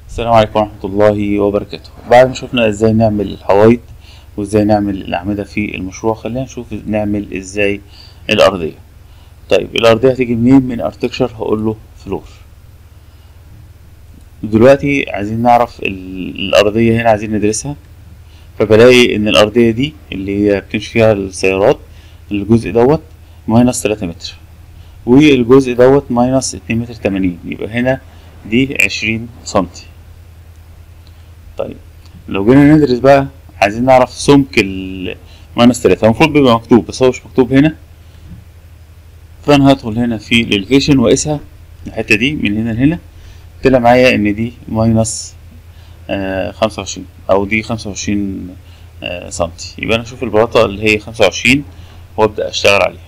السلام عليكم ورحمة الله وبركاته بعد ما شفنا ازاي نعمل الحوايط وازاي نعمل الأعمدة في المشروع خلينا نشوف نعمل ازاي الأرضية طيب الأرضية هتيجي منين من ارتكشر هقول له فلور دلوقتي عايزين نعرف ال- الأرضية هنا عايزين ندرسها فبلاقي إن الأرضية دي اللي هي بتمشي فيها السيارات الجزء دوت ماينس تلاتة متر والجزء دوت ماينس اتنين متر تمانين يبقى هنا دي عشرين سنتي طيب لو جينا ندرس بقى عايزين نعرف سمك ال ماينس تلاتة المفروض بيبقى مكتوب بس هو مش مكتوب هنا فأنا هدخل هنا في الإليفيشن وأقيسها الحتة دي من هنا لهنا طلع معايا إن دي ماينس خمسة وعشرين أو دي خمسة وعشرين سنتي يبقى أنا أشوف البلاطة اللي هي خمسة وعشرين وأبدأ أشتغل عليها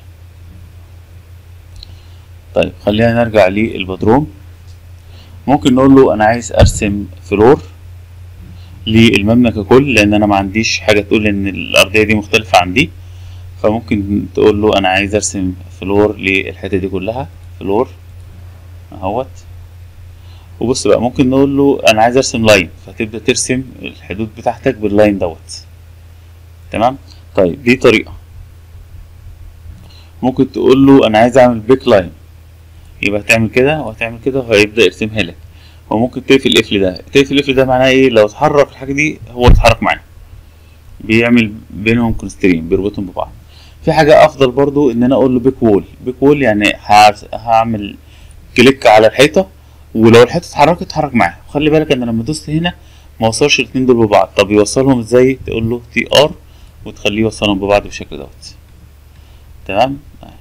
طيب خلينا نرجع للبدروم ممكن نقول له أنا عايز أرسم فلور للمبنى ككل لان انا ما عنديش حاجه تقول ان الارضيه دي مختلفه عن دي فممكن تقول له انا عايز ارسم فلور للحته دي كلها فلور اهوت وبص بقى ممكن نقول له انا عايز ارسم لاين فتبدا ترسم الحدود بتاعتك باللاين دوت تمام طيب دي طريقه ممكن تقول له انا عايز اعمل بيك لاين يبقى هتعمل كده وهتعمل كده وهيبدا يرسمها لك وممكن تقفل القفل ده تقفل القفل ده معناه ايه لو اتحرك الحاجه دي هو اتحرك معاها بيعمل بينهم كونسترين بيربطهم ببعض في حاجه افضل برضو ان انا اقول له بيك وول بيك وول يعني هعمل كليك على الحيطه ولو الحيطه اتحركت اتحرك معاها خلي بالك ان لما دوست هنا ما وصلش الاتنين دول ببعض طب يوصلهم ازاي تقول له تي ار وتخليه يوصلهم ببعض بالشكل دوت تمام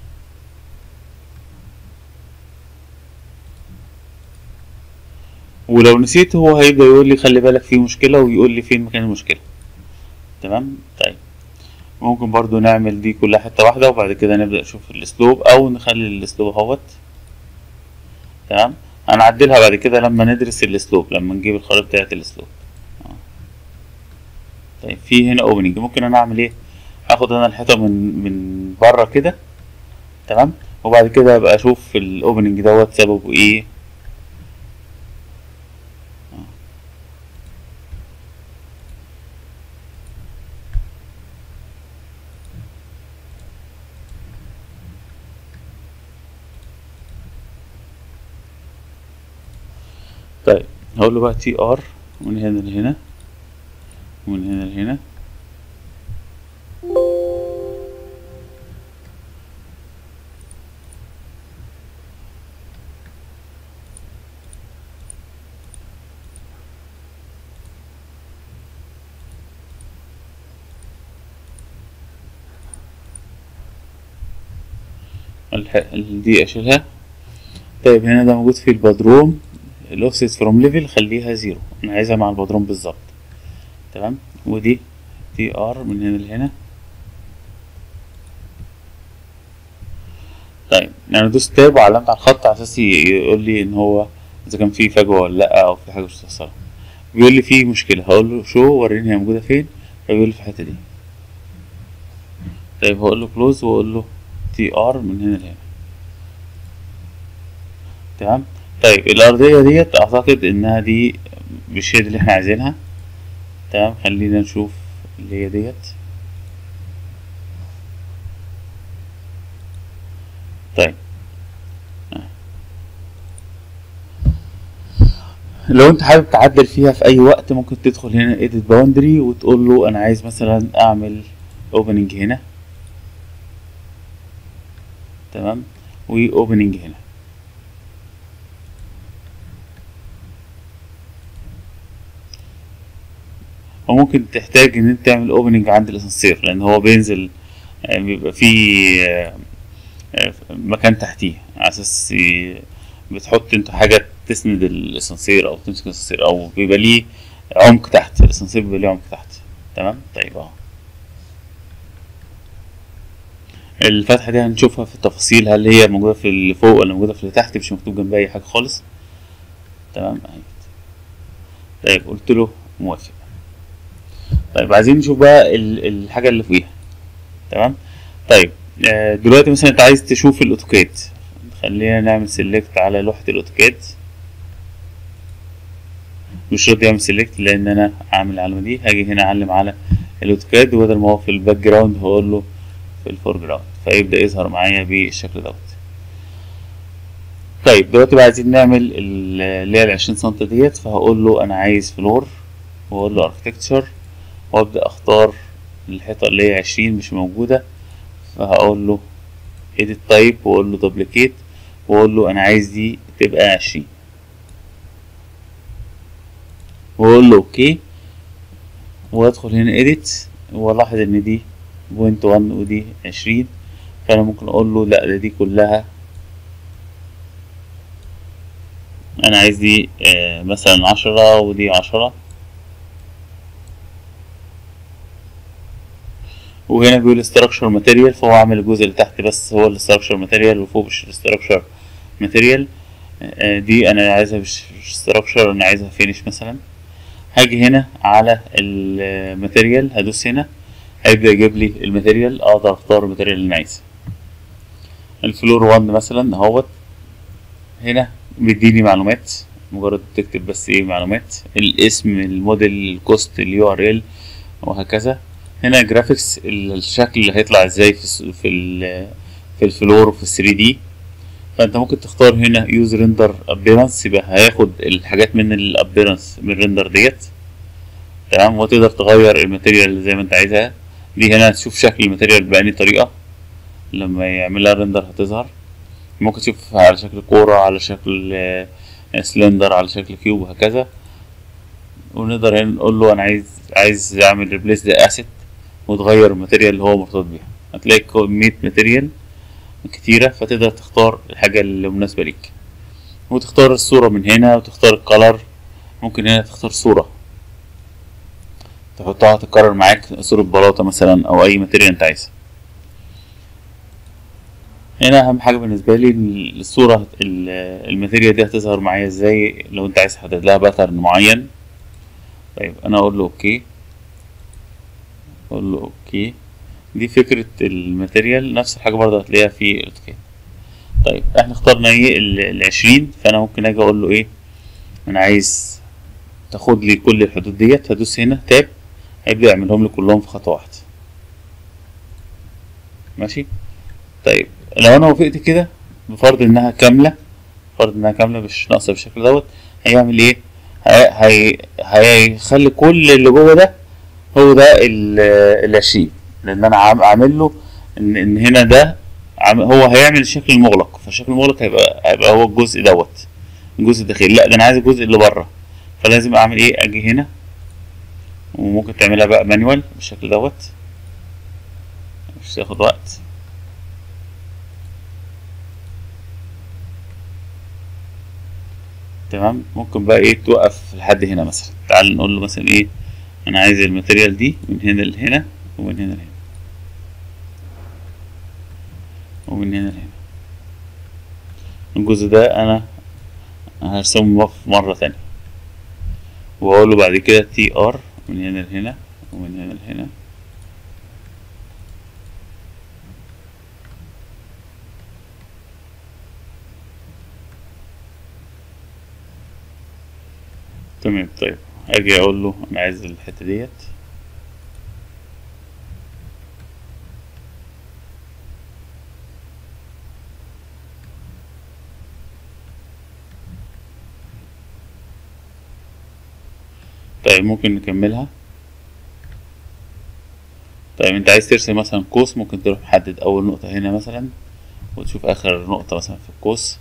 ولو نسيت هو هيبدأ يقول لي خلي بالك في مشكلة ويقول لي فين مكان المشكلة تمام طيب ممكن برضو نعمل دي كلها حتة واحدة وبعد كده نبدأ نشوف الاسلوب او نخلي الاسلوب اهوت تمام هنعدلها بعد كده لما ندرس الاسلوب لما نجيب الخريطة بتاعت الاسلوب طيب في هنا اوبننج ممكن انا اعمل ايه اخد انا الحيطة من من بره كده تمام وبعد كده ابقى اشوف الاوبننج دوت سببه ايه طيب هقول له بقى تي ار من هنا لهنا ومن هنا لهنا الح... دي اشيلها طيب هنا ده موجود في البدروم الاوفست فروم ليفل خليها زيرو انا عايزها مع البدروم بالظبط تمام ودي تي ار من هنا لهنا طيب انا دوست تاب وعلمت على الخط على اساس يقول لي ان هو اذا كان في فجوه ولا لا او في حاجه مش متوصله بيقول لي في مشكله هقول له شو وريني هي موجوده فين فبيقول لي في الحته دي طيب هقول له كلوز واقول له تي ار من هنا لهنا تمام طيب الأرضية ديت أعتقد إنها دي بالشيد اللي احنا عايزينها تمام خلينا نشوف اللي هي ديت طيب لو انت حابب تعدل فيها في اي وقت ممكن تدخل هنا edit boundary وتقول له انا عايز مثلا اعمل opening هنا تمام و opening هنا وممكن تحتاج ان انت تعمل اوبننج عند الاسانسير لان هو بينزل بيبقى فيه مكان تحتيه على اساس بتحط انت حاجة تسند الاسانسير او تمسك الاسانسير او بيبقى ليه عمق تحت الاسانسير بيبقى ليه عمق تحت تمام طيب اهو الفتحة دي هنشوفها في التفاصيل هل هي موجودة في اللي فوق ولا موجودة في اللي تحت مش مكتوب جنبها اي حاجة خالص تمام اهي طيب قلت له موافق طيب عايزين نشوف بقى الحاجة اللي فوقيها تمام طيب دلوقتي مثلا انت عايز تشوف الاوتوكاد خلينا نعمل سيلكت على لوحة الاوتوكاد مش راضي يعمل سيلكت لان انا عامل العلامه دي هاجي هنا اعلم على الاوتوكاد وبدل ما هو في الباك جراوند هقول له في الفور جراوند فيبدا يظهر معايا بالشكل دوت طيب دلوقتي بقى عايزين نعمل ال- اللي هي العشرين سنتي ديت فهقول له انا عايز فلور واقول له اركتكتشر وابدا اختار الحيطه اللي هي عشرين مش موجوده فهقول له edit type واقول له duplicate واقول له انا عايز دي تبقى عشرين واقول له اوكي وادخل هنا edit والاحظ ان دي بوينت 1 ودي عشرين فانا ممكن اقول له لا ده دي كلها انا عايز دي آه، مثلا عشرة ودي عشرة وهنا بيقول structure material فهو عامل الجزء اللي تحت بس هو ال structure material وفوق مش structure material آه، دي انا عايزها مش مش structure انا عايزها finish مثلا هاجي هنا على الماتيريال هدوس هنا هيبدأ يجيب لي الماتيريال اقدر اختار الماتيريال اللي انا عايزها الفلور 1 مثلا اهوت هنا بيديني معلومات مجرد تكتب بس ايه معلومات الاسم الموديل الكوست اليو ار ال وهكذا هنا جرافيكس الشكل اللي هيطلع ازاي في الس- في ال في الفلور وفي 3 دي فانت ممكن تختار هنا يوز ريندر ابيرنس يبقى هياخد الحاجات من الابيرنس من الريندر ديت تمام وتقدر تغير الماتيريال زي ما انت عايزها دي هنا تشوف شكل الماتيريال بأني طريقة لما يعملها ريندر هتظهر ممكن تشوف على شكل كورة على شكل آه، سلندر على شكل كيوب وهكذا ونقدر هنا نقول له انا عايز عايز اعمل ريبليس ده اسيت وتغير الماتيريال اللي هو مرتبط بيها هتلاقي كمية ماتيريال كتيرة فتقدر تختار الحاجة اللي مناسبة ليك وتختار الصورة من هنا وتختار الكلر ممكن هنا تختار صورة تحطها تتكرر معاك صورة بلاطة مثلا أو أي ماتيريال أنت عايزها هنا أهم حاجة بالنسبة لي إن الصورة ال- الماتيريال دي هتظهر معايا ازاي لو أنت عايز تحدد لها باترن معين طيب أنا أقول له أوكي أقول له أوكي دي فكرة الماتيريال نفس الحاجة برضه هتلاقيها في الأوتوكاد طيب احنا اخترنا ايه ال- العشرين فأنا ممكن أجي أقول له ايه أنا عايز تاخد لي كل الحدود ديت هدوس هنا تاب هيبدأ يعملهم لي كلهم في خطوة واحدة ماشي طيب لو انا وافقت كده بفرض انها كاملة فرض انها كاملة مش ناقصة بالشكل دوت هيعمل ايه هي- هي- هيخلي كل اللي جوه ده هو ده ال- العشرين لان انا عام- عامل له ان ان هنا ده عام- هو هيعمل الشكل المغلق فالشكل المغلق هيبقى هيبقى هو الجزء دوت الجزء الداخلي لا ده انا عايز الجزء اللي بره فلازم اعمل ايه اجي هنا وممكن تعملها بقى مانيوال بالشكل دوت مش تاخد وقت تمام ممكن بقى ايه توقف لحد هنا مثلا تعال نقول له مثلا ايه انا عايز الماتيريال دي من هنا لهنا ومن هنا لهنا ومن هنا لهنا الجزء ده انا هرسمه في مرة تانية واقول له بعد كده تي ار من هنا لهنا ومن هنا لهنا تمام طيب اجي اقول له انا عايز الحتة ديت طيب ممكن نكملها طيب انت عايز ترسم مثلا قوس ممكن تروح محدد اول نقطة هنا مثلا وتشوف اخر نقطة مثلا في القوس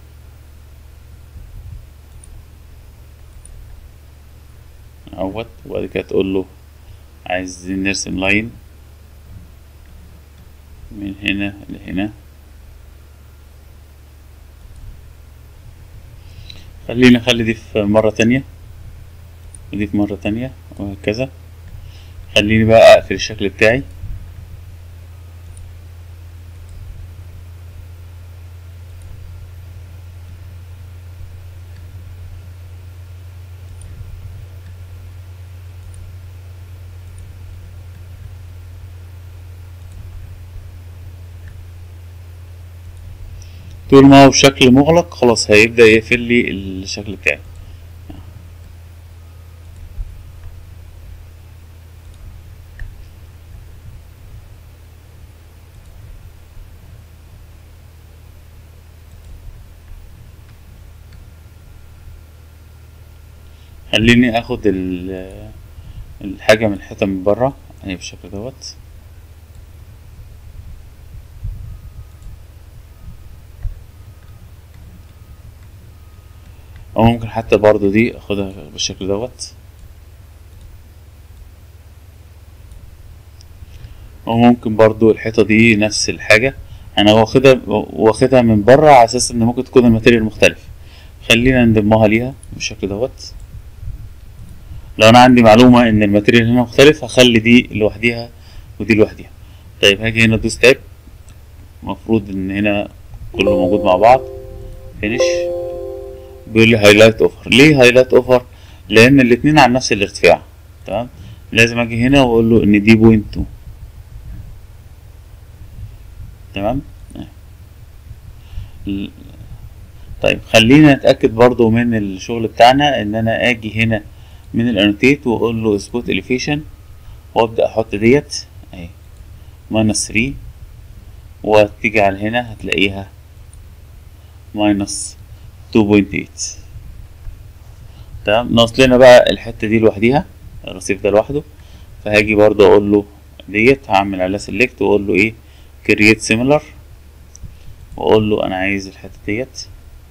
اهوت وبعد كده تقول له عايزين نرسم لاين من هنا لهنا خلينا نخلي دي في مرة تانية ودي في مرة تانية وهكذا خليني بقى اقفل الشكل بتاعي طول ما هو بشكل مغلق خلاص هيبدأ يقفل لي الشكل بتاعي خليني اخد ال- الحاجة من الحيطة من بره اهي بالشكل دوت او ممكن حتى برضو دي اخدها بالشكل دوت او ممكن برضو الحيطة دي نفس الحاجة انا واخدها واخدها من بره على اساس ان ممكن تكون الماتيريال مختلف خلينا نضمها ليها بالشكل دوت لو انا عندي معلومة ان الماتيريال هنا مختلف هخلي دي لوحديها ودي لوحديها طيب هاجي هنا ادوس تاب المفروض ان هنا كله موجود مع بعض فينيش بيقول لي هايلايت اوفر ليه هايلايت اوفر لان الاتنين على نفس الارتفاع تمام لازم اجي هنا واقول له ان دي بوينت 2 تمام ال- طيب خلينا نتأكد برضو من الشغل بتاعنا ان انا اجي هنا من الانوتيت واقول له سبوت اليفيشن وابدأ احط ديت اهي ماينس 3 وتيجي على هنا هتلاقيها ماينس 2.8 تمام ناقص لنا بقى الحتة دي لوحديها الرصيف ده لوحده فهاجي برضو اقول له ديت هعمل عليها سيلكت واقول له ايه create similar واقول له انا عايز الحتة ديت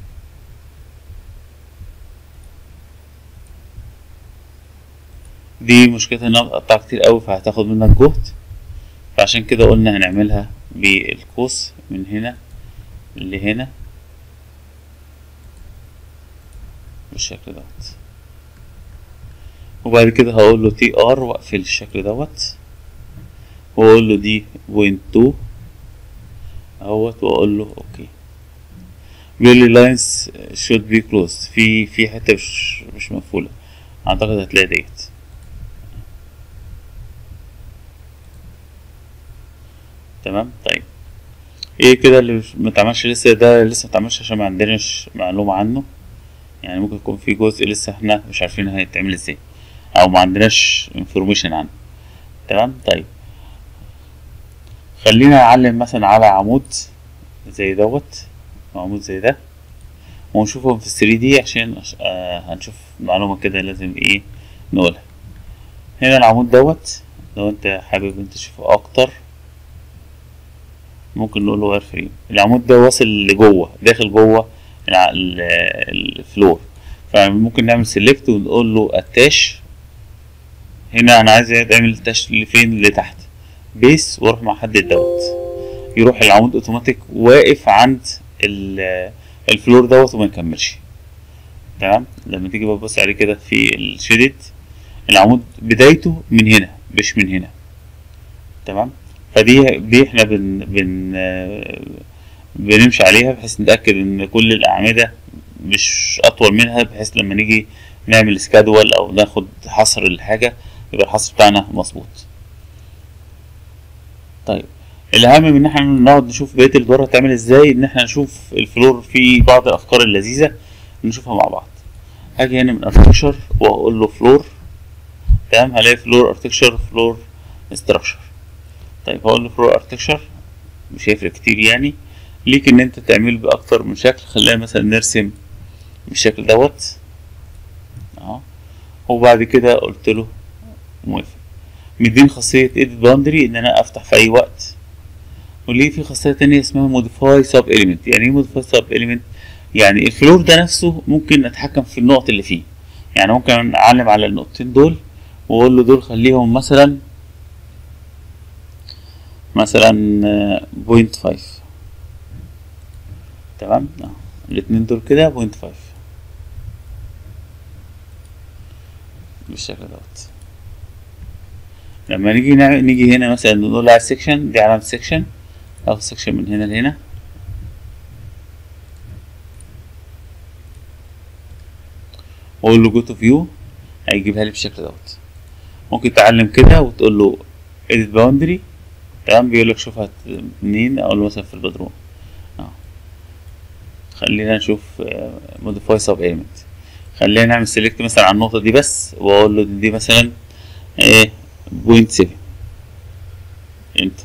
دي مشكلتها انها بتقطع كتير قوي فهتاخد منك جهد فعشان كده قلنا هنعملها بالقوس من هنا لهنا بالشكل دوت وبعد كده هقول له تي ار واقفل الشكل دوت واقول له دي بوينت تو اهوت واقول له اوكي بيقول لي لاينز شود بي كلوز في في حته مش مش مقفوله اعتقد هتلاقي ديت تمام طيب ايه كده اللي مش- متعملش لسه ده لسه متعملش عشان ما عندناش معلومه عنه يعني ممكن يكون في جزء لسه احنا مش عارفين هيتعمل ازاي او ما عندناش انفورميشن عنه تمام طيب خلينا نعلم مثلا على عمود زي دوت عمود زي ده ونشوفهم في 3 دي عشان آه هنشوف معلومة كده لازم ايه نقولها هنا العمود دوت لو انت حابب انت تشوفه اكتر ممكن نقول له واير فريم العمود ده واصل لجوه داخل جوه الع- ال- الفلور فممكن نعمل سيلكت ونقول له اتاش هنا انا عايز اعمل اتاش لفين لتحت بيس واروح محدد دوت يروح العمود اوتوماتيك واقف عند ال- الفلور دوت وما يكملش تمام لما تيجي ببص عليه كده في الشدد العمود بدايته من هنا مش من هنا تمام فدي دي احنا بن بن آه، بنمشي عليها بحيث نتأكد ان كل الأعمدة مش أطول منها بحيث لما نيجي نعمل سكادول أو ناخد حصر الحاجة يبقى الحصر بتاعنا مظبوط طيب الأهم من إن احنا نقعد نشوف بقية الدورة هتعمل ازاي إن احنا نشوف الفلور في بعض الأفكار اللذيذة نشوفها مع بعض هاجي هنا من اركتكشر وأقول له فلور تمام هلاقي فلور اركتكشر فلور استراكشر طيب هقول له فلور اركتكشر مش هيفرق كتير يعني ليك ان انت تعمل باكتر من شكل خلينا مثلا نرسم بالشكل دوت اهو وبعد كده قلت له موافق مدين خاصية edit boundary ان انا افتح في اي وقت وليه في خاصية تانية اسمها modify sub element يعني ايه modify sub element يعني الفلور ده نفسه ممكن اتحكم في النقط اللي فيه يعني ممكن اعلم على النقطتين دول واقول له دول خليهم مثلا مثلا بوينت فايف تمام اه الاتنين دول كده بوينت فايف بالشكل دوت لما نيجي نعمل نيجي هنا مثلا نقول على السكشن دي علامة سكشن اخد سكشن من هنا لهنا واقول له جو تو فيو هيجيبها لي بالشكل دوت ممكن تعلم كده وتقول له edit boundary تمام بيقول لك شوفها منين اقول له مثلا في البدروم اه خلينا نشوف موديفاي سب ايلمنت خلينا نعمل سيلكت مثلا على النقطة دي بس واقول له دي مثلا ايه بوينت سيفن انتر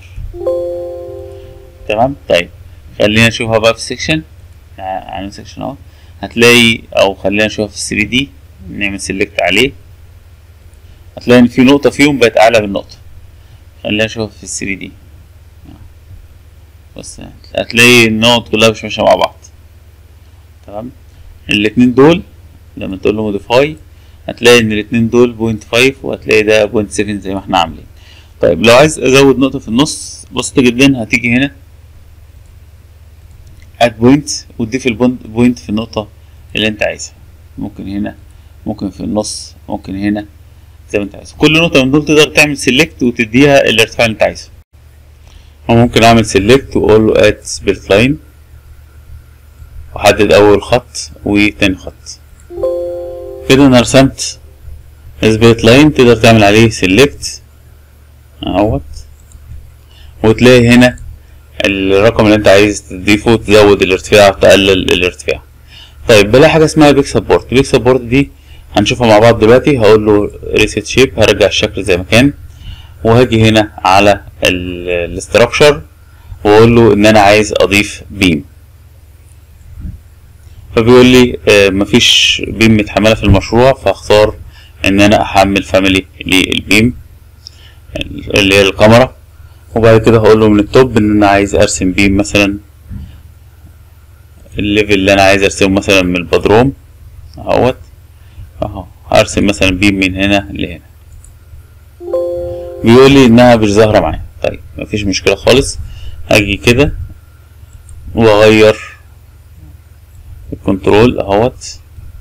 تمام طيب خلينا نشوفها بقى في السكشن عامل سكشن اهو هتلاقي او خلينا نشوفها في 3 دي نعمل سيلكت عليه هتلاقي ان في نقطة فيهم بقت اعلى من نقطة خلينا نشوف في الثري دي بص هتلاقي النقط كلها مش ماشية مع بعض تمام الاتنين دول لما تقول له موديفاي هتلاقي ان الاتنين دول بوينت فايف وهتلاقي ده بوينت سفن زي ما احنا عاملين طيب لو عايز ازود نقطة في النص بسيطة جدا هتيجي هنا اد بوينت وتضيف البوينت في النقطة اللي انت عايزها ممكن هنا ممكن في النص ممكن هنا زي ما انت عايز كل نقطة من دول تقدر تعمل سيلكت وتديها الارتفاع اللي انت عايزه وممكن اعمل سيلكت واقول له اد سبيرت لاين واحدد اول خط وتاني خط كده انا رسمت سبيرت لاين تقدر تعمل عليه سيلكت اهوت وتلاقي هنا الرقم اللي انت عايز تضيفه تزود الارتفاع وتقلل الارتفاع طيب بلاقي حاجه اسمها بيك سبورت بيك سبورت دي هنشوفها مع بعض دلوقتي هقول له ريسيت شيب هرجع الشكل زي ما كان وهاجي هنا على الاستراكشر واقول له ان انا عايز اضيف بيم فبيقول لي آه مفيش بيم متحمله في المشروع فاختار ان انا احمل فاميلي للبيم اللي هي الكاميرا وبعد كده هقول له من التوب ان انا عايز ارسم بيم مثلا الليفل اللي انا عايز ارسمه مثلا من البدروم اهوت اهو هرسم مثلا بيم من هنا لهنا بيقول لي انها مش ظاهره معايا طيب مفيش مشكله خالص هاجي كده واغير الكنترول اهوت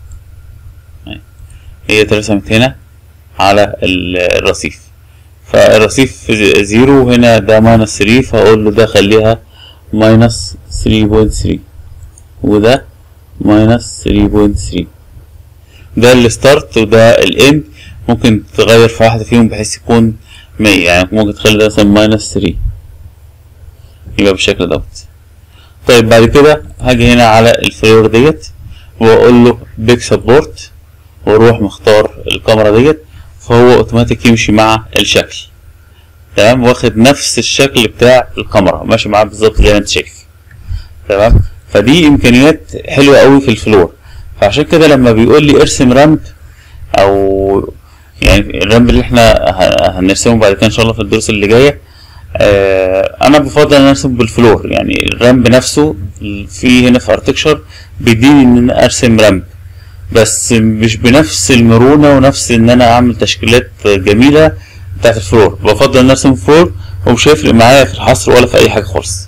هي اترسمت هنا على الرصيف فالرصيف زيرو هنا ده ماينس ثري فاقول له ده خليها ماينس ثري بوينت ثري وده ماينس ثري بوينت ثري ده الستارت وده الاند ممكن تغير في واحدة فيهم بحيث يكون مية يعني ممكن تخلي ده مثلا ماينس ثري يبقى بالشكل دوت طيب بعد كده هاجي هنا على الفلور ديت واقول له بيك سبورت واروح مختار الكاميرا ديت فهو اوتوماتيك يمشي مع الشكل تمام واخد نفس الشكل بتاع الكاميرا ماشي معاه بالظبط زي ما انت شايف تمام فدي امكانيات حلوه قوي في الفلور فعشان كده لما بيقول لي ارسم رامب او يعني الرامب اللي احنا هنرسمه بعد كده ان شاء الله في الدروس اللي جايه آه انا بفضل ان ارسم بالفلور يعني الرامب نفسه في هنا في ارتكشر بيديني ان انا ارسم رامب بس مش بنفس المرونه ونفس ان انا اعمل تشكيلات جميله بتاعت الفلور بفضل ان ارسم فلور ومش هيفرق معايا في الحصر ولا في اي حاجه خالص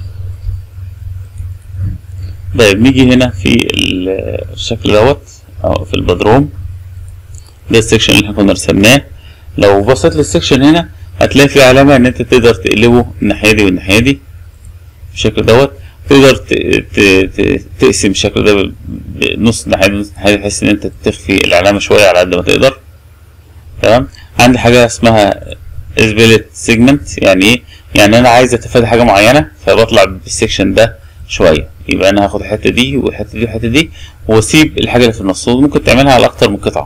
طيب نيجي هنا في الشكل دوت او في البدروم ده السكشن اللي احنا كنا رسمناه لو بصيت للسكشن هنا هتلاقي في علامة ان انت تقدر تقلبه الناحية دي والناحية دي بالشكل دوت تقدر تقسم الشكل ده بنص ناحية نص ناحية بحيث ان انت تخفي العلامة شوية على قد ما تقدر تمام عندي حاجة اسمها سبيلت سيجمنت يعني ايه يعني انا عايز اتفادى حاجة معينة فبطلع بالسكشن ده شوية يبقى انا هاخد الحتة دي والحتة دي والحتة دي واسيب الحاجة اللي في النص ممكن تعملها على اكتر من قطعة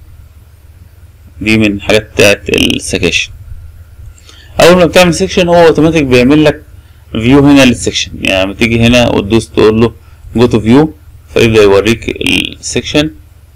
دي من الحاجات بتاعت السكاشن اول ما بتعمل سيكشن هو اوتوماتيك بيعمل لك فيو هنا للسكشن يعني لما تيجي هنا وتدوس تقول له جو تو فيو فيبدا يوريك السكشن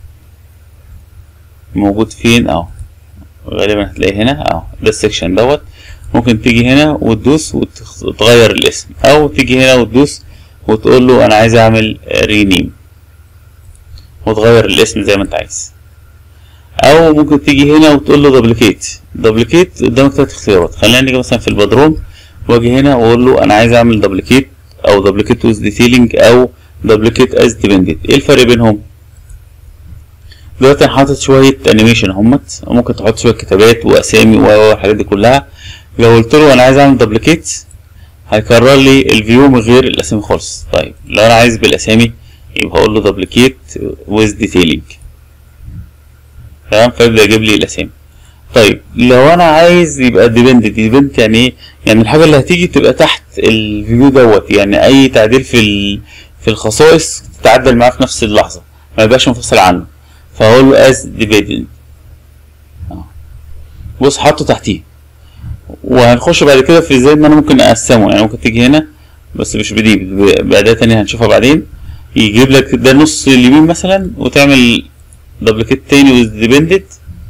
موجود فين اهو غالبا هتلاقيه هنا اهو ده السكشن دوت ممكن تيجي هنا وتدوس وتغير الاسم او تيجي هنا وتدوس وتقول له انا عايز اعمل رينيم وتغير الاسم زي ما انت عايز او ممكن تيجي هنا وتقول له دبليكيت دبليكيت قدامك تلات اختيارات خلينا نيجي مثلا في البدروم واجي هنا واقول له انا عايز اعمل دبليكيت او دبليكيت ويز ديتيلينج او دبليكيت از ديبندنت ايه الفرق بينهم دلوقتي انا حاطط شويه انيميشن اهمت ممكن تحط شويه كتابات واسامي والحاجات دي كلها لو قلت له انا عايز اعمل دبليكيت هيكرر لي الفيو من غير الاسامي خالص طيب لو انا عايز بالاسامي يبقى اقول له دبليكيت ويز ديتيلينج تمام فيبدا يجيب لي الاسامي طيب لو انا عايز يبقى ديبندنت ديبندنت يعني ايه يعني الحاجه اللي هتيجي تبقى تحت الفيو دوت يعني اي تعديل في ال... في الخصائص تتعدل معاه في نفس اللحظه ما يبقاش منفصل عنه فهقول له از ديبندنت بص حطه تحتيه وهنخش بعد كده في ازاي ما انا ممكن اقسمه يعني ممكن تيجي هنا بس مش بدي بأداة تانية هنشوفها بعدين يجيب لك ده نص اليمين مثلا وتعمل دبليكيت تاني ويز ديبندنت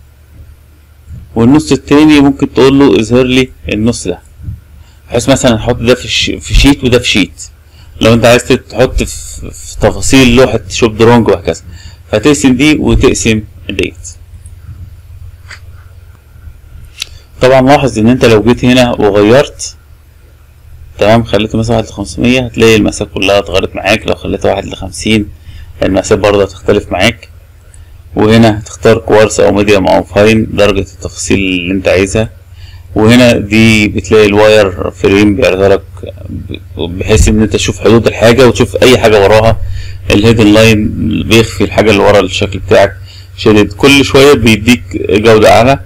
والنص التاني ممكن تقول له اظهر لي النص ده بحيث مثلا احط ده في, ش... في شيت وده في شيت لو انت عايز تحط في, في تفاصيل لوحة شوب درونج وهكذا فتقسم دي وتقسم ديت طبعا لاحظ ان انت لو جيت هنا وغيرت تمام خليته مثلا واحد لخمسمية هتلاقي المقاسات كلها اتغيرت معاك لو خليته واحد لخمسين المقاسات برضه هتختلف معاك وهنا هتختار كوارس او ميديوم او فاين درجة التفاصيل اللي انت عايزها وهنا دي بتلاقي الواير فريم بيعرضها لك بحيث ان انت تشوف حدود الحاجة وتشوف اي حاجة وراها الهيدن لاين بيخفي الحاجة اللي ورا الشكل بتاعك شديد كل شوية بيديك جودة اعلى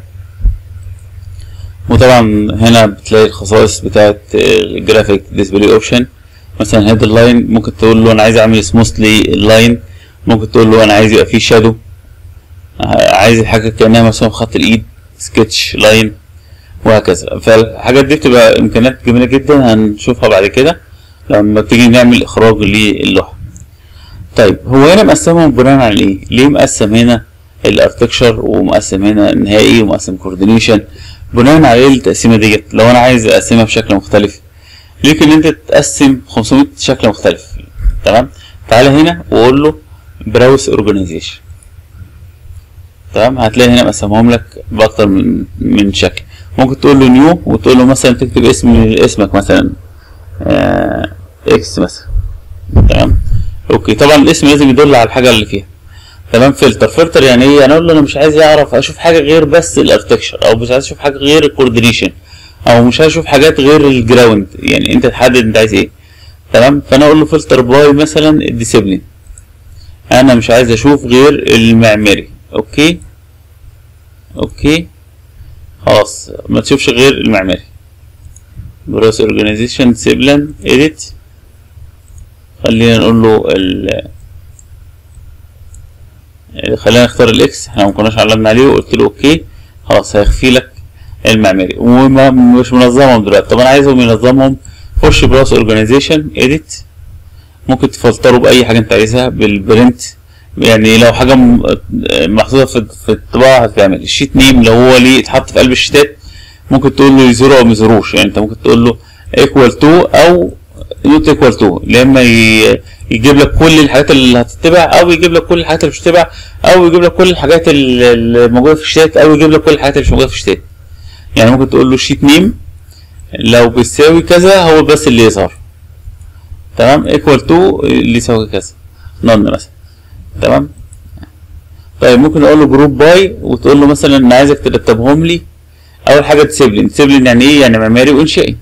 وطبعا هنا بتلاقي الخصائص بتاعت الجرافيك ديسبلاي اوبشن مثلا هيد اللاين ممكن تقول له انا عايز اعمل سموثلي اللاين ممكن تقول له انا عايز يبقى فيه شادو عايز الحاجة كأنها مرسومة بخط الإيد سكتش لاين وهكذا فالحاجات دي بتبقى إمكانيات جميلة جدا هنشوفها بعد كده لما تيجي نعمل إخراج للوحة طيب هو هنا مقسمهم بناء على إيه؟ ليه مقسم هنا الارتكشر ومقسم هنا نهائي ومقسم كوردينيشن بناء على ايه التقسيمه ديت لو انا عايز اقسمها بشكل مختلف ليك ان انت تقسم 500 شكل مختلف تمام تعالى هنا وقول له براوس اورجانيزيشن تمام هتلاقي هنا مقسمهم لك باكتر من من شكل ممكن تقول له نيو وتقول له مثلا تكتب اسم اسمك مثلا آه اكس مثلا تمام اوكي طبعا الاسم لازم يدل على الحاجه اللي فيها تمام فلتر فلتر يعني ايه انا اقول له انا مش عايز اعرف اشوف حاجه غير بس الارتكشر او مش عايز اشوف حاجه غير الكوردينيشن او مش عايز اشوف حاجات غير الجراوند يعني انت تحدد انت عايز ايه تمام فانا اقول له فلتر باي مثلا الديسيبلين انا مش عايز اشوف غير المعماري اوكي اوكي خلاص ما تشوفش غير المعماري براس اورجانيزيشن ديسيبلين اديت خلينا نقول له ال خلينا نختار الاكس احنا ما كناش علمنا عليه وقلت له اوكي خلاص هيخفي لك المعماري ومش منظمهم دلوقتي طب انا عايزهم ينظمهم خش براس اورجانيزيشن اديت ممكن تفلتره باي حاجه انت عايزها بالبرنت يعني لو حاجه محطوطه في في الطباعه هتعمل الشيت نيم لو هو ليه اتحط في قلب الشيتات ممكن تقول له يزوره او ميزوروش يعني انت ممكن تقول له ايكوال تو او نوت ايكوال تو لما يجيب لك كل الحاجات اللي هتتبع او يجيب لك كل الحاجات اللي مش هتتبع او يجيب لك كل الحاجات اللي موجوده في الشتات او يجيب لك كل الحاجات اللي مش موجوده في الشتات يعني ممكن تقول له شيت نيم لو بيساوي كذا هو بس اللي يظهر تمام ايكوال تو اللي يساوي كذا نون مثلا تمام طيب ممكن اقول له جروب باي وتقول له مثلا انا عايزك ترتبهم لي اول حاجه ديسيبلين ديسيبلين يعني ايه يعني معماري وانشائي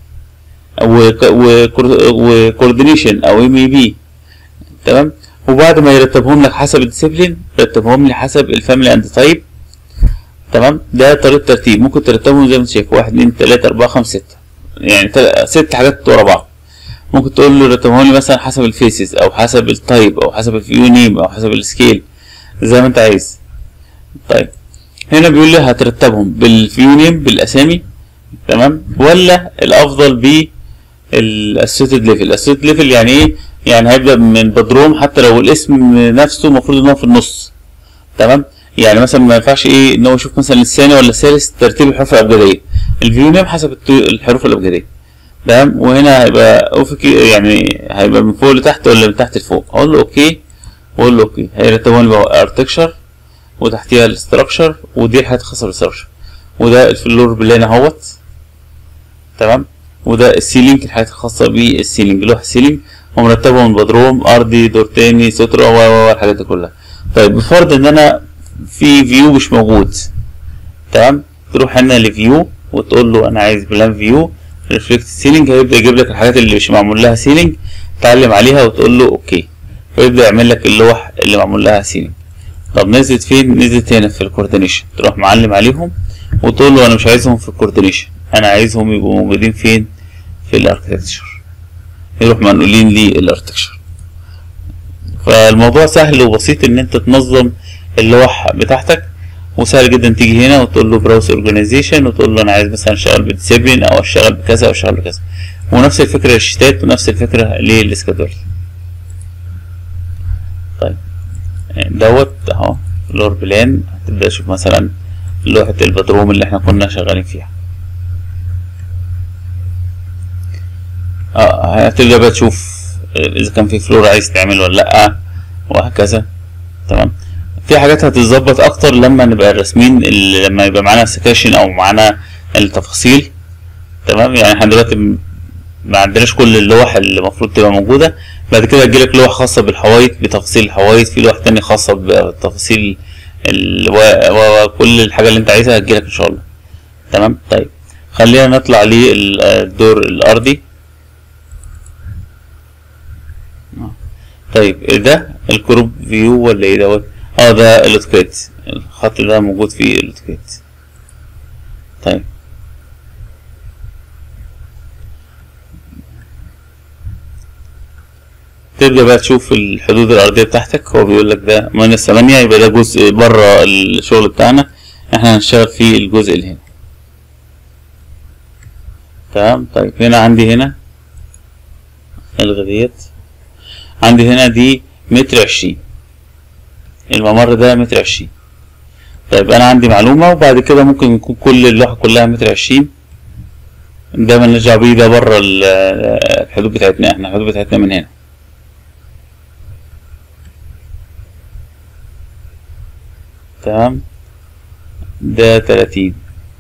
وكوردينيشن او ام اي بي تمام وبعد ما يرتبهم لك حسب الديسيبلين رتبهم لي حسب الفاميلي اند تايب تمام ده طريقه ترتيب ممكن ترتبهم زي ما انت شايف واحد اتنين تلاته اربعه خمسه سته يعني ست حاجات ورا بعض ممكن تقول له رتبهم لي مثلا حسب الفيسز او حسب التايب او حسب الفيو نيم او حسب السكيل زي ما انت عايز طيب هنا بيقول لي هترتبهم بالفيو نيم بالاسامي تمام ولا الافضل ب الاسوتد ليفل الاسوتد ليفل يعني ايه يعني هيبدا من بدروم حتى لو الاسم نفسه المفروض ان هو في النص تمام يعني مثلا ما ينفعش ايه ان هو يشوف مثلا الثاني ولا الثالث ترتيب الحروف الابجديه الفيو نيم حسب الحروف الابجديه تمام وهنا هيبقى افقي يعني هيبقى من فوق لتحت ولا من تحت لفوق اقول له اوكي واقول له اوكي هيرتبوا لي بقى ارتكشر وتحتيها الاستراكشر ودي الحاجات الخاصه بالاستراكشر وده الفلور بلان اهوت تمام وده السيلينج الحاجات الخاصه بالسيلينج لوح السيلينج ومرتبهم بدروم ارضي دور تاني سترة و الحاجات دي كلها طيب بفرض ان انا في فيو مش موجود تمام تروح هنا لفيو وتقول له انا عايز بلان فيو ريفلكت سيلينج هيبدا يجيب لك الحاجات اللي مش معمول لها سيلينج تعلم عليها وتقول له اوكي فيبدا يعمل لك اللوح اللي معمول لها سيلينج طب نزلت فين نزلت هنا في الكوردينيشن تروح معلم عليهم وتقول له انا مش عايزهم في الكوردينيشن انا عايزهم يبقوا موجودين فين في الاركتكتشر يروح منقولين للاركتكشر فالموضوع سهل وبسيط ان انت تنظم اللوح بتاعتك وسهل جدا تيجي هنا وتقول له براوس اورجانيزيشن وتقول له انا عايز مثلا اشتغل بديسيبلين او اشتغل بكذا او اشتغل بكذا ونفس الفكره للشتات ونفس الفكره للسكادول طيب دوت اهو فلور بلان هتبدأ تشوف مثلا لوحة البدروم اللي احنا كنا شغالين فيها اه هتبدأ بقى تشوف اذا كان في فلور عايز تعمل ولا لأ وهكذا تمام في حاجات هتتظبط اكتر لما نبقى راسمين ال- لما يبقى معانا سكاشن او معانا التفاصيل تمام يعني احنا دلوقتي م- ما عندناش كل اللوح اللي المفروض تبقى موجودة بعد كده تجيلك لوح خاصة بالحوايط بتفاصيل الحوايط في لوح تاني خاصة بتفاصيل ال... و... و... وكل الحاجة اللي انت عايزها هتجيلك ان شاء الله تمام طيب خلينا نطلع للدور الارضي آه. طيب ده الكروب فيو ولا ايه دوت اه ده الاوتوكاد الخط ده موجود في الاوتوكاد طيب تبدأ بقى تشوف الحدود الأرضية بتاعتك هو بيقول لك ده ماينس تمانية يبقى ده جزء بره الشغل بتاعنا احنا هنشتغل في الجزء اللي هنا تمام طيب هنا عندي هنا الغي ديت عندي هنا دي متر عشرين الممر ده متر عشرين طيب أنا عندي معلومة وبعد كده ممكن يكون كل اللوحة كلها متر عشرين ده ملناش دعوة بيه ده بره ال- الحدود بتاعتنا احنا الحدود بتاعتنا من هنا تمام ده تلاتين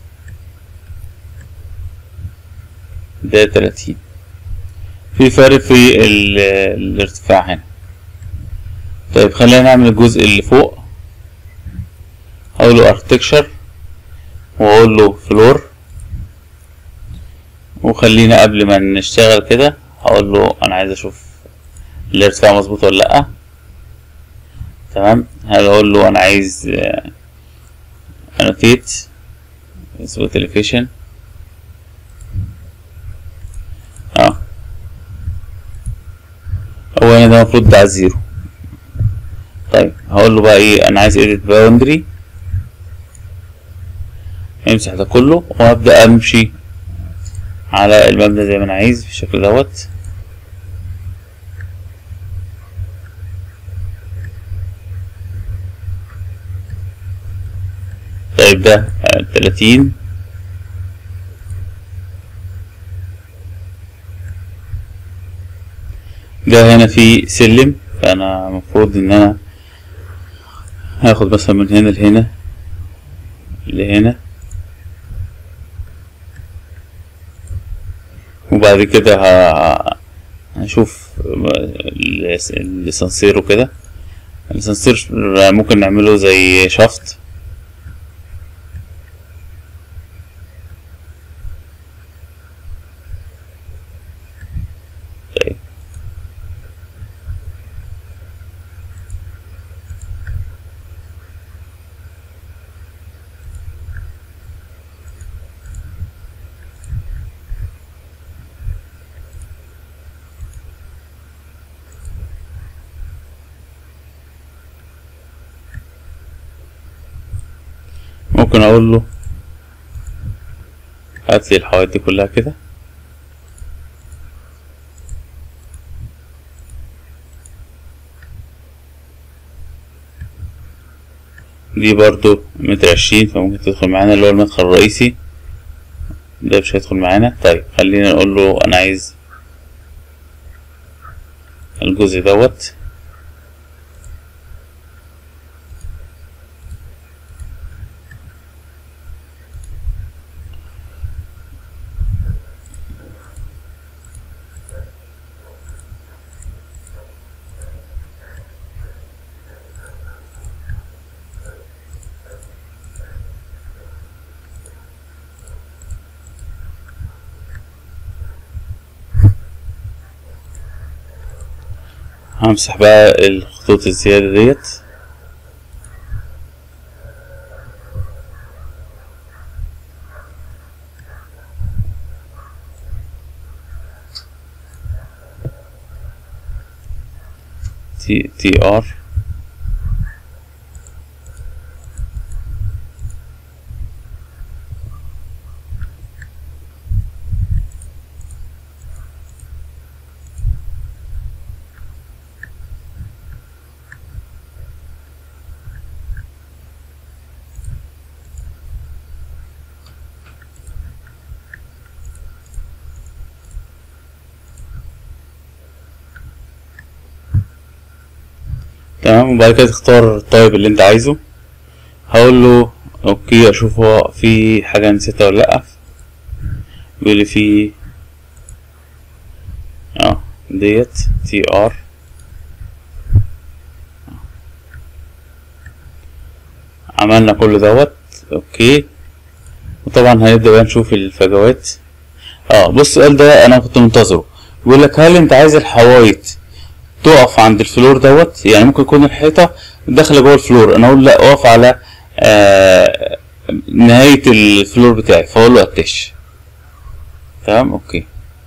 ده تلاتين في فرق في ال- الارتفاع هنا طيب خلينا نعمل الجزء اللي فوق اقول له architecture واقول له فلور وخلينا قبل ما نشتغل كده هقول له انا عايز اشوف الارتفاع مظبوط ولا لا تمام هقول له انا عايز آه، annotate اسمه elevation اه هو هنا ده المفروض بتاع الزيرو طيب هقول له بقى ايه انا عايز edit boundary امسح ده كله وابدا امشي على المبنى زي ما انا عايز بالشكل دوت طيب ده آه، تلاتين ده هنا في سلم فانا المفروض ان انا هاخد مثلا من هنا لهنا لهنا وبعد كده ه- هنشوف الس- الاسانسير وكده الاسانسير ممكن نعمله زي شافت طيب ممكن اقول له هات لي الحوائط دي كلها كده دي برضو متر عشرين فممكن تدخل معانا اللي هو المدخل الرئيسي ده مش هيدخل معانا طيب خلينا نقول له انا عايز الجزء دوت همسح بقى الخطوط الزيادة ديت تي تي ار تمام وبعد كده تختار الطيب اللي انت عايزه هقول له اوكي اشوف هو في حاجة نسيتها ولا لأ بيقول لي في اه ديت تي ار عملنا كل دوت اوكي وطبعا هنبدأ بقى نشوف الفجوات اه بص السؤال ده انا كنت منتظره بيقول لك هل انت عايز الحوايط تقف عند الفلور دوت يعني ممكن يكون الحيطة داخلة جوه الفلور انا اقول لا اقف على آه نهاية الفلور بتاعي فاقول له اتش تمام اوكي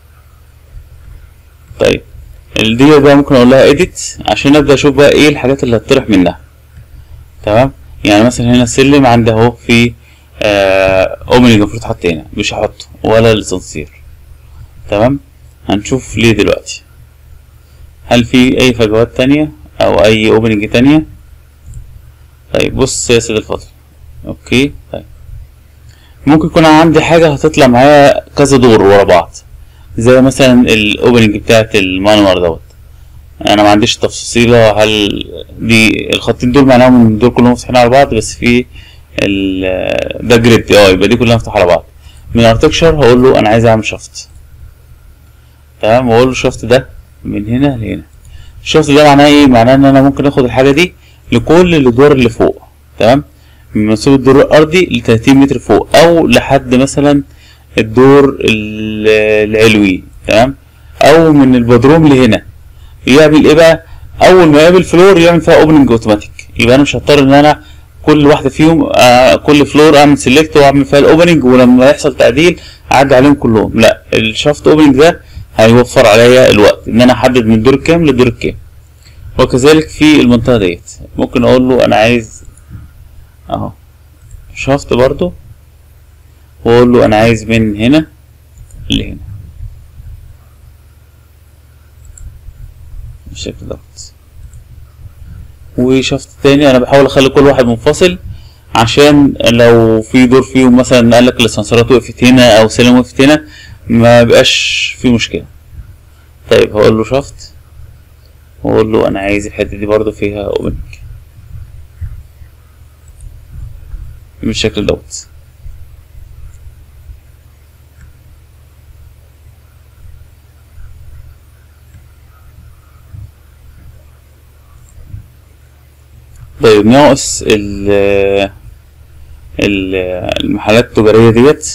طيب دي بقى ممكن اقول لها edit عشان ابدا اشوف بقى ايه الحاجات اللي هتطرح منها تمام يعني مثلا هنا السلم عندي اهو في اوبننج المفروض حط هنا مش هحطه ولا الاسانسير تمام هنشوف ليه دلوقتي هل في اي فجوات تانية او اي اوبننج تانية طيب بص يا سيد الفضل اوكي طيب ممكن يكون عندي حاجة هتطلع معايا كذا دور ورا بعض زي مثلا الاوبننج بتاعت المانوار دوت انا ما عنديش تفصيلة هل دي الخطين دول معناهم ان دول كلهم مفتوحين على بعض بس في ال ده جريد اه يبقى دي كلها مفتوحة على بعض من ارتكشر هقول له انا عايز اعمل شفت تمام واقول له الشفت ده من هنا لهنا الشفت ده معناه ايه معناه ان انا ممكن اخد الحاجة دي لكل الادوار اللي فوق تمام من منسوب الدور الارضي ل 30 متر فوق او لحد مثلا الدور العلوي تمام او من البدروم لهنا يعمل ايه بقى اول ما يقابل فلور يعمل فيها اوبننج اوتوماتيك يبقى انا مش هضطر ان انا كل واحده فيهم آه كل فلور اعمل سيلكت واعمل فيها الاوبننج ولما يحصل تعديل اعدي عليهم كلهم لا الشافت اوبننج ده هيوفر عليا الوقت ان انا احدد من الدور الكام للدور الكام وكذلك في المنطقه ديت ممكن اقول له انا عايز اهو شافت برضو واقول له انا عايز من هنا لهنا بالشكل دوت وشفت تاني انا بحاول اخلي كل واحد منفصل عشان لو في دور فيهم مثلا قال لك الاسانسيرات وقفت هنا او سلم وقفت هنا ما بقاش في مشكله طيب هقول له شفت واقول له انا عايز الحته دي برضو فيها اوبننج بالشكل دوت طيب ناقص ال المحلات التجارية ديت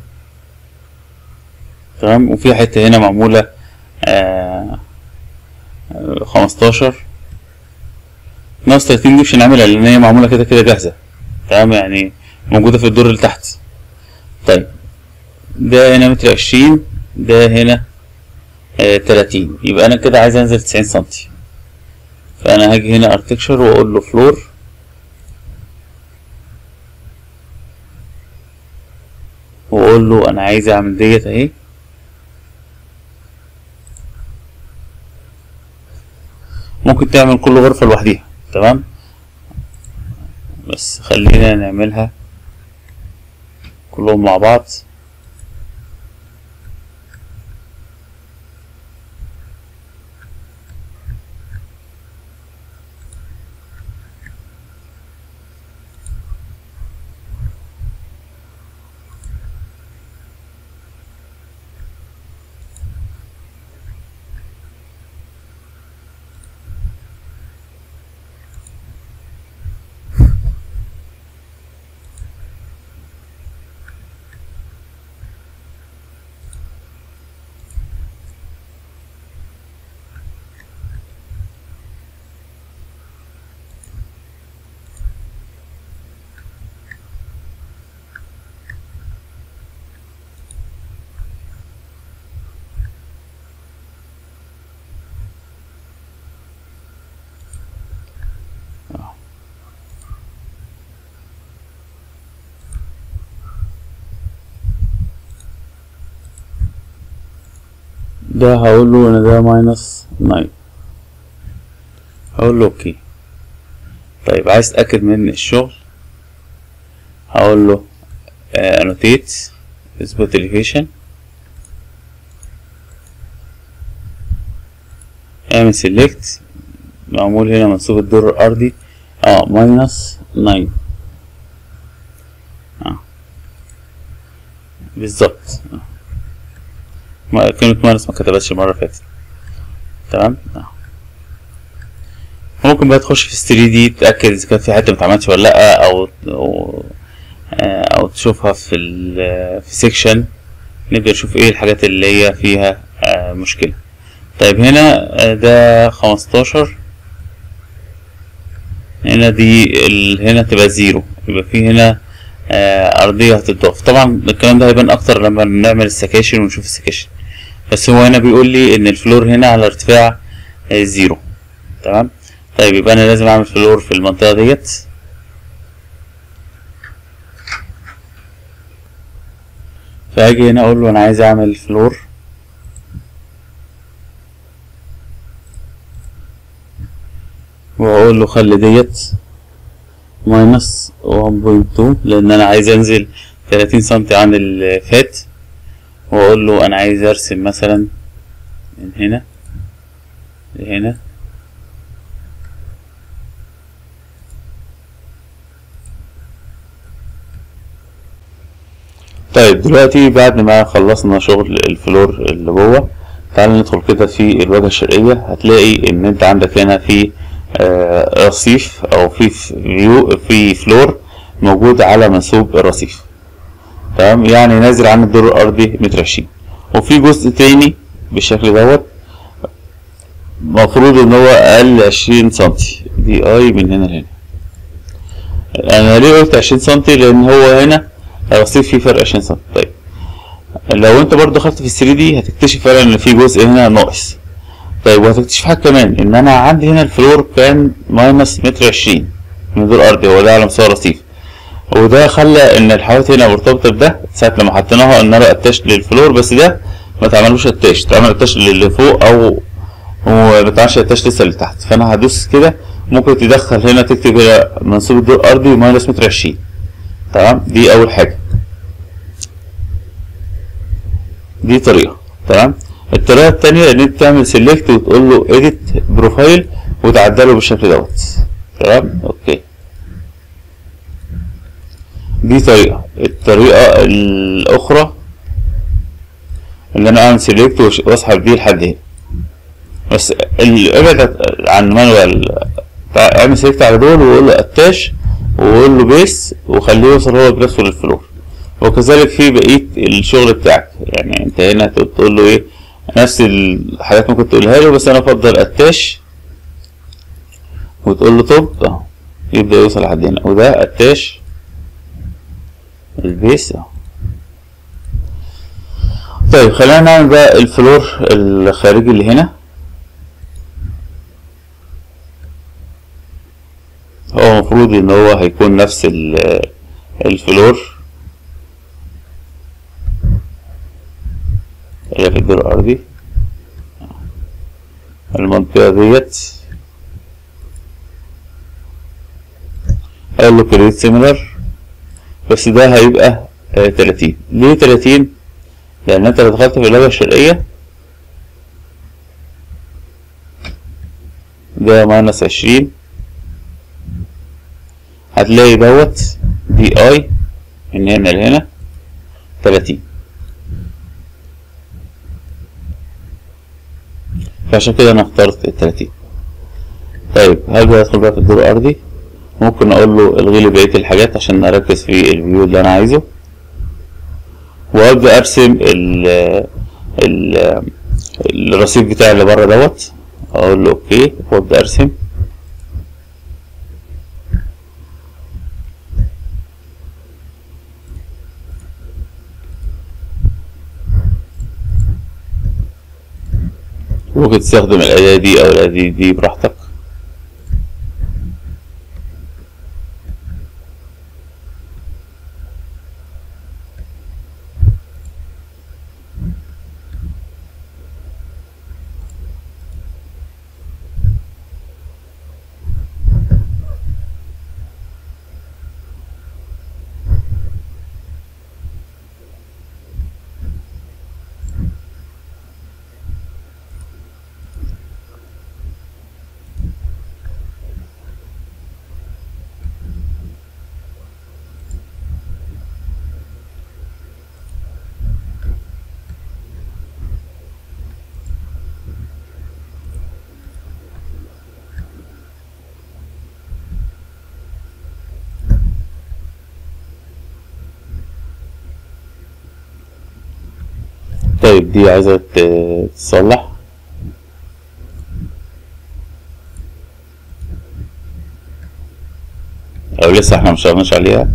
تمام وفي حتة هنا معمولة آه خمستاشر ناقص تلاتين دي مش هنعملها لأن هي معمولة كده كده جاهزة تمام يعني موجودة في الدور اللي تحت طيب ده هنا متر عشرين ده هنا آه تلاتين يبقى أنا كده عايز أنزل تسعين سنتي فانا هاجي هنا ارتكشر واقول له فلور واقول له انا عايز اعمل ديت اهي ممكن تعمل كل غرفة لوحديها تمام بس خلينا نعملها كلهم مع بعض ده هقول له ان ده ماينس 9 هقول له اوكي طيب عايز اتاكد من الشغل هقول له انوتيت اثبت elevation اعمل سيلكت معمول هنا منسوب الدور الأرضي اه ماينس ناين اه بالظبط آه. ما- كلمة ماينس ما كتبتش المرة اللي فاتت تمام اه ممكن بقى تخش في 3 دي تتأكد إذا كان في حتة متعملش ولا لأ أو أو, آه، أو تشوفها في ال في سيكشن نبدأ نشوف ايه الحاجات اللي هي فيها آه، مشكلة طيب هنا آه، ده خمستاشر هنا دي ال... هنا تبقى زيرو يبقى في هنا آه، أرضية هتتضاف طبعا الكلام ده هيبان أكتر لما نعمل السكاشن ونشوف السكاشن بس هو هنا بيقول لي إن الفلور هنا على ارتفاع آه، زيرو تمام طيب يبقى أنا لازم أعمل فلور في المنطقة ديت فهاجي هنا أقول له أنا عايز أعمل فلور واقول له خلي ديت ماينس 1.2 لان انا عايز انزل 30 سنتي عن الفات واقول له انا عايز ارسم مثلا من هنا لهنا طيب دلوقتي بعد ما خلصنا شغل الفلور اللي جوه تعال ندخل كده في الواجهة الشرقية هتلاقي ان انت عندك هنا في آه، رصيف او في فيو في فلور موجود على منسوب الرصيف تمام يعني نازل عن الدور الارضي متر عشرين وفي جزء تاني بالشكل دوت مفروض ان هو اقل عشرين سنتي دي اي من هنا لهنا انا ليه قلت عشرين سنتي لان هو هنا الرصيف فيه فرق عشرين سنتي طيب لو انت برضو دخلت في الثري دي هتكتشف فعلا ان في جزء هنا ناقص طيب وهتكتشف حاجة كمان ان انا عندي هنا الفلور كان ماينس متر عشرين من دور ارضي هو ده على مستوى الرصيف وده خلى ان الحواف هنا مرتبطة بده ساعة لما حطيناها ان انا اتاش للفلور بس ده ما تعملوش اتاش اتعمل اتاش للي فوق او وما تعملش اتاش لسه اللي تحت فانا هدوس كده ممكن تدخل هنا تكتب هنا منسوب الدور الارضي ماينس متر عشرين تمام دي اول حاجة دي طريقة تمام الطريقة التانية ان انت تعمل سيلكت وتقول له اديت بروفايل وتعدله بالشكل دوت تمام اوكي دي طريقة الطريقة الاخرى اللي انا اعمل سيلكت واسحب بيه لحد هنا بس ال- ابعد عن مانوال اعمل سيلكت على دول وقول له اتاش وقول له بيس وخليه يوصل هو بنفسه للفلور وكذلك في بقية الشغل بتاعك يعني انت هنا تقول له ايه نفس الحاجات ممكن تقولها له بس انا افضل اتاش وتقول له طب اهو يبدأ يوصل لحد هنا وده اتاش البيس اهو طيب خلينا نعمل بقى الفلور الخارجي اللي هنا هو المفروض ان هو هيكون نفس ال- الفلور اللي في الدور الأرضي المنطقة ديت قال له كريت سيميلر بس ده هيبقى آه، 30 ليه 30 لأن أنت لو دخلت في اللغة الشرقية ده ماينس 20 هتلاقي دوت دي اي من هنا لهنا 30 فعشان كده انا اخترت التلاتين طيب هبدأ ادخل بقى في الدور الارضي ممكن اقول له الغي لي بقية الحاجات عشان اركز في الفيو اللي انا عايزه وابدأ ارسم ال ال الرصيف بتاعي اللي بره دوت اقول له اوكي وابدأ ارسم ممكن تستخدم الأداة دي أو الأداة دي براحتك طيب دي عايزة ت- تتصلح أو لسه احنا مشتغلناش عليها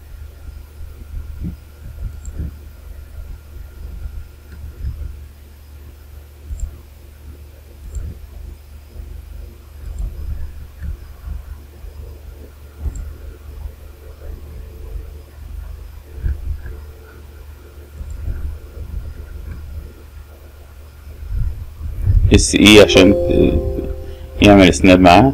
اس اي عشان ت- يعمل سناب معاها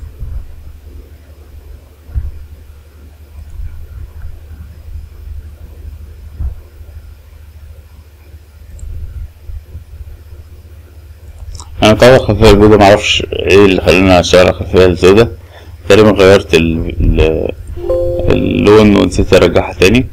انا طبعا الخلفية البيضاء معرفش ايه اللي خلاني اشتغل على الخلفية السوداء تقريبا غيرت ال- ال- اللون ونسيت ارجعها تاني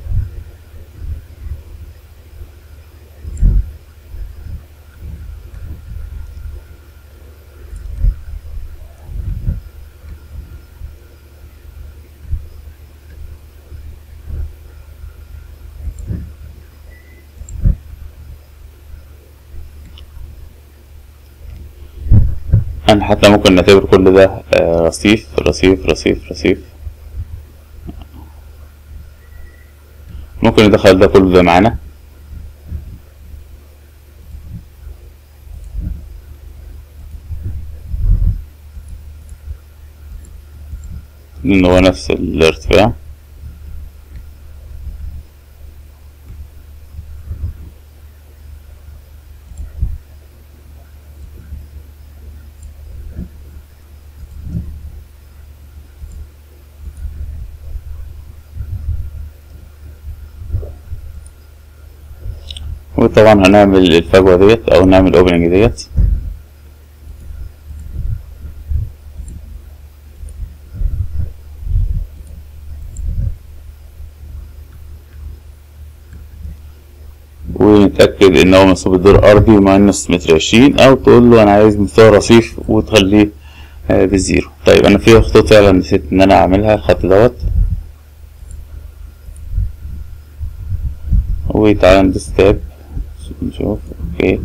انا حتى ممكن نعتبر كل ده آه، رصيف رصيف رصيف رصيف ممكن ندخل ده كله ده معانا ان هو نفس الارتفاع وطبعا هنعمل الفجوة ديت او نعمل اوبننج ديت ونتأكد ان هو منصوب الدور ارضي وماينس متر عشرين او تقول له انا عايز مستوى رصيف وتخليه آه، بالزيرو طيب انا في خطوط فعلا نسيت ان انا اعملها الخط دوت وتعالى ندوس تاب نشوف اوكي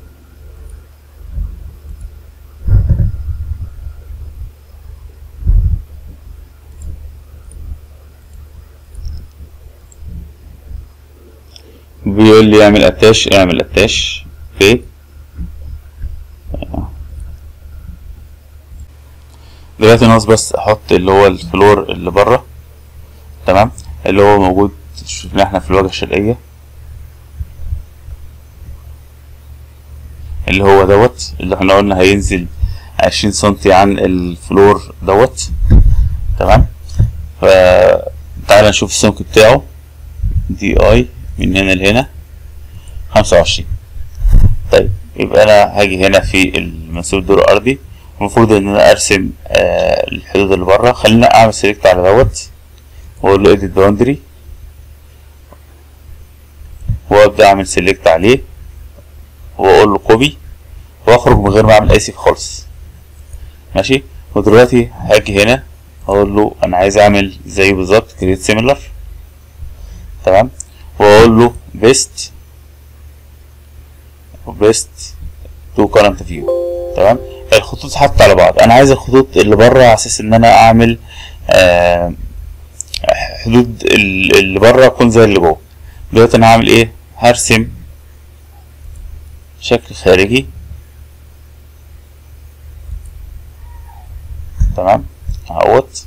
بيقول لي اعمل اتاش اعمل اتاش اوكي دلوقتي ناقص بس احط اللي هو الفلور اللي بره تمام اللي هو موجود شفناه احنا في الواجهة الشرقية اللي هو دوت اللي احنا قلنا هينزل عشرين سنتي عن الفلور دوت تمام فتعالى نشوف السمك بتاعه دي اي من هنا لهنا خمسة وعشرين طيب يبقى انا هاجي هنا في المنسوب الدور الارضي المفروض ان انا ارسم آه الحدود اللي بره خلينا اعمل سيلكت على دوت واقول له edit boundary وابدا اعمل سيلكت عليه واقول له كوبي واخرج من غير ما اعمل اي سيف خالص ماشي ودلوقتي هاجي هنا اقول له انا عايز اعمل زيه بالظبط create similar تمام واقول له best best to current view تمام الخطوط حاطة على بعض انا عايز الخطوط اللي بره على اساس ان انا اعمل آه حدود ال- اللي بره تكون زي اللي جوه دلوقتي انا هعمل ايه هرسم شكل خارجي تمام اهوت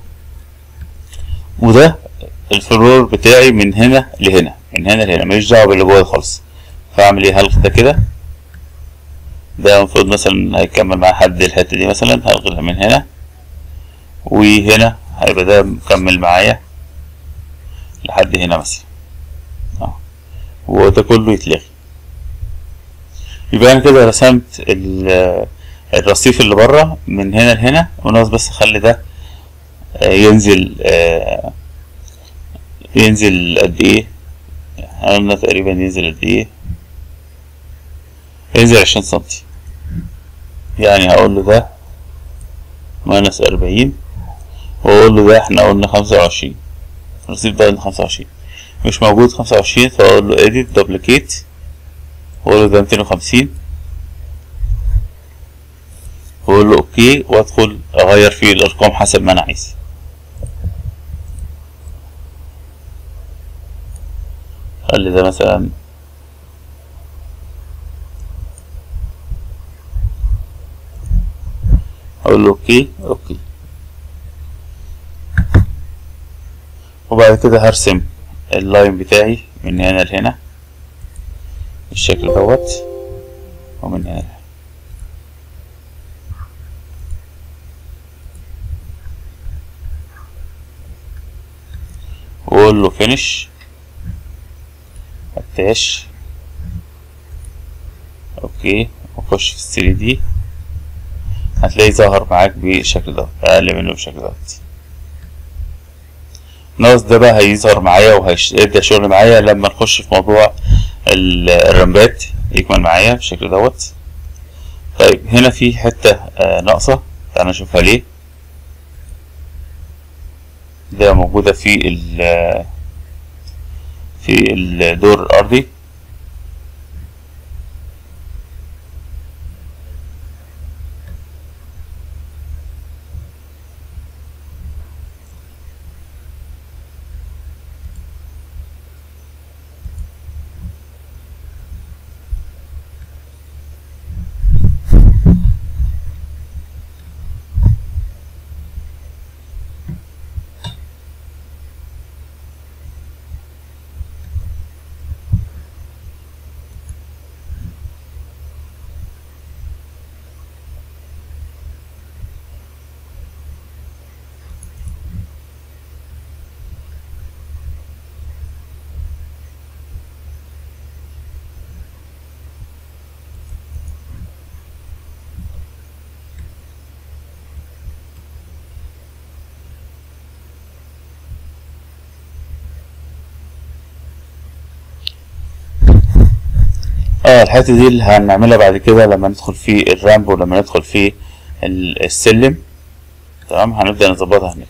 وده الفلور بتاعي من هنا لهنا من هنا لهنا ماليش دعوه باللي جوه خالص فاعمل ايه هلغي ده كده ده المفروض مثلا هيكمل مع حد الحته دي مثلا هلغيها من هنا وهنا هيبقى ده مكمل معايا لحد هنا مثلا اه وده كله يتلغي يبقى انا كده رسمت ال- الرصيف اللي بره من هنا لهنا وناقص بس اخلي ده آه، ينزل آه، ينزل قد ايه قلنا تقريبا ينزل قد ايه ينزل عشرين سنتي يعني هقول له ده ماينس أربعين واقول له ده احنا قلنا خمسة وعشرين الرصيف ده قلنا خمسة وعشرين مش موجود خمسة وعشرين فاقول له edit duplicate واقول له ده 250 واقول له اوكي وادخل اغير فيه الارقام حسب ما انا عايز خلي ده مثلا اقول له اوكي اوكي وبعد كده هرسم اللاين بتاعي من هنا لهنا بالشكل دوت ومن هنا لهنا واقول له فينش اتاش اوكي واخش في 3 دي هتلاقيه ظهر معاك بالشكل ده اقل منه بالشكل دوت ناقص ده بقى هيظهر معايا وهيبدأ شغل معايا لما نخش في موضوع الرمبات يكمل معايا بالشكل دوت طيب هنا في حتة آه ناقصة تعالى نشوفها ليه ده موجودة في ال في الدور الأرضي اه الحته دي اللي هنعملها بعد كده لما ندخل في الرامب ولما ندخل في ال- السلم تمام هنبدأ نظبطها هناك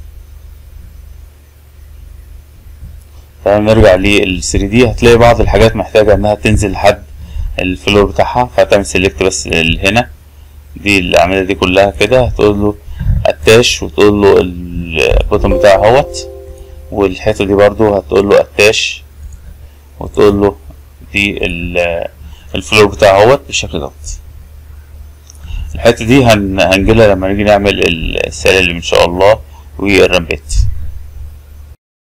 تمام نرجع لل 3 دي هتلاقي بعض الحاجات محتاجة انها تنزل لحد الفلور بتاعها فهتعمل سيلكت بس ال- هنا دي الأعمدة دي كلها كده هتقول له اتاش وتقول له البوتن بتاعه اهوت والحتة دي برضو هتقول له اتاش وتقول له دي ال- الفلور بتاعه اهوت بالشكل دوت الحتة دي هن... هنجيلها لما نيجي نعمل السلالم ان شاء الله والرمبات